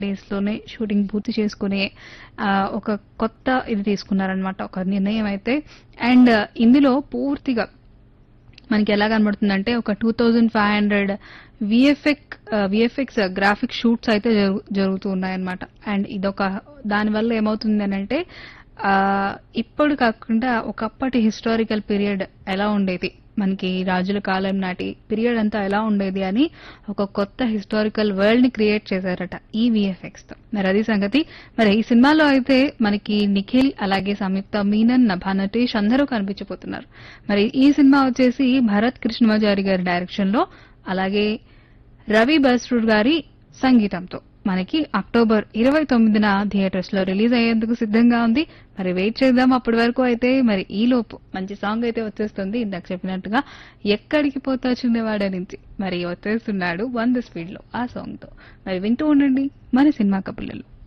days లోనే shooting పూర్తి చేసుకునే ఆ, ఒక కొత్త ఇది తీసుకున్నారనమాట ఒక నిర్ణయం అయితే అండ్ ఇందులో పూర్తిగా మనకి ఎలా కనబడుతుందంటే ఒక two thousand five hundred VFX VFX graphic shoots అయితే జరుగు- జరుగుతూ ఉన్నాయన్నమాట అండ్ ఇదొక దానివల్ల ఏమవుతుంది అని అంటే ఆ, ఇప్పుడు కాకుండా ఒకప్పటి హిస్టారికల్ పీరియడ్ ఎలా ఉండేది మనకి రాజుల కాలం నాటి పీరియడ్ అంతా ఎలా ఉండేది అని ఒక కొత్త హిస్టారికల్ వరల్డ్ ని క్రియేట్ చేశారట ఈ విఎఫ్ఎక్స్ తో మరి అది సంగతి మరి ఈ సినిమాలో అయితే మనకి నిఖిల్ అలాగే సంయుక్త మీనన్ నభా నటేష్ అందరూ కనిపించబోతున్నారు మరి ఈ సినిమా వచ్చేసి భరత్ కృష్ణమాచారి గారి డైరెక్షన్ లో అలాగే రవి బస్రూడ్ గారి సంగీతంతో మనకి అక్టోబర్ ఇరవై తొమ్మిదిన థియేటర్స్ లో రిలీజ్ అయ్యేందుకు సిద్ధంగా ఉంది మరి వెయిట్ చేద్దాం అప్పటి వరకు అయితే మరి ఈ లోపు మంచి సాంగ్ అయితే వచ్చేస్తుంది ఇందాక చెప్పినట్టుగా ఎక్కడికి పోతా చిన్నవాడ నుంచి మరి వచ్చేస్తున్నాడు వంద స్పీడ్ లో ఆ సాంగ్ తో మరి వింటూ ఉండండి మన సినిమా కపుల్లలు